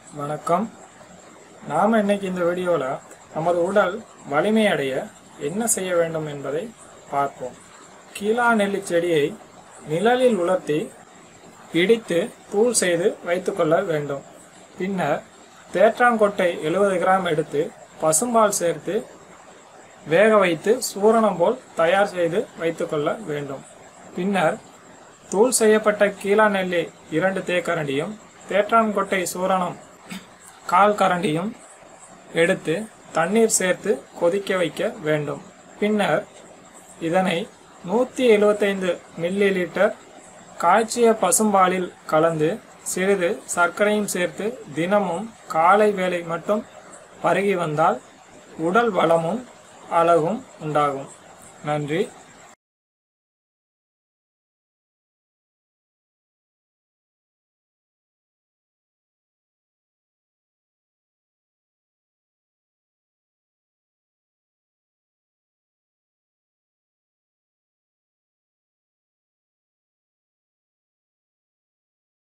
வணக்கம் நாம் இன்னைக்கு இந்த வீடியோவில் நமது உடல் வலிமை அடைய என்ன செய்ய வேண்டும் என்பதை பார்ப்போம் கீழா நெல்லி செடியை நிழலில் உலர்த்தி இடித்து தூள் செய்து வைத்துக்கொள்ள வேண்டும் பின்னர் தேற்றாங்கொட்டை எழுபது கிராம் எடுத்து பசும்பால் சேர்த்து வேக வைத்து சூரணம் போல் தயார் செய்து வைத்துக்கொள்ள வேண்டும் பின்னர் தூள் செய்யப்பட்ட கீழா நெல்லி இரண்டு தேக்கரண்டியும் தேற்றான்கொட்டை சூரணம் கால் கரண்டியும் எடுத்து தண்ணீர் சேர்த்து கொதிக்க வைக்க வேண்டும் பின்னர் இதனை நூற்றி எழுபத்தைந்து மில்லி லிட்டர் காய்ச்சிய பசும்பாலில் கலந்து சிறிது சர்க்கரையும் சேர்த்து தினமும் காலை வேளை மட்டும் பருகி வந்தால் உடல் வளமும் அழகும் உண்டாகும் நன்றி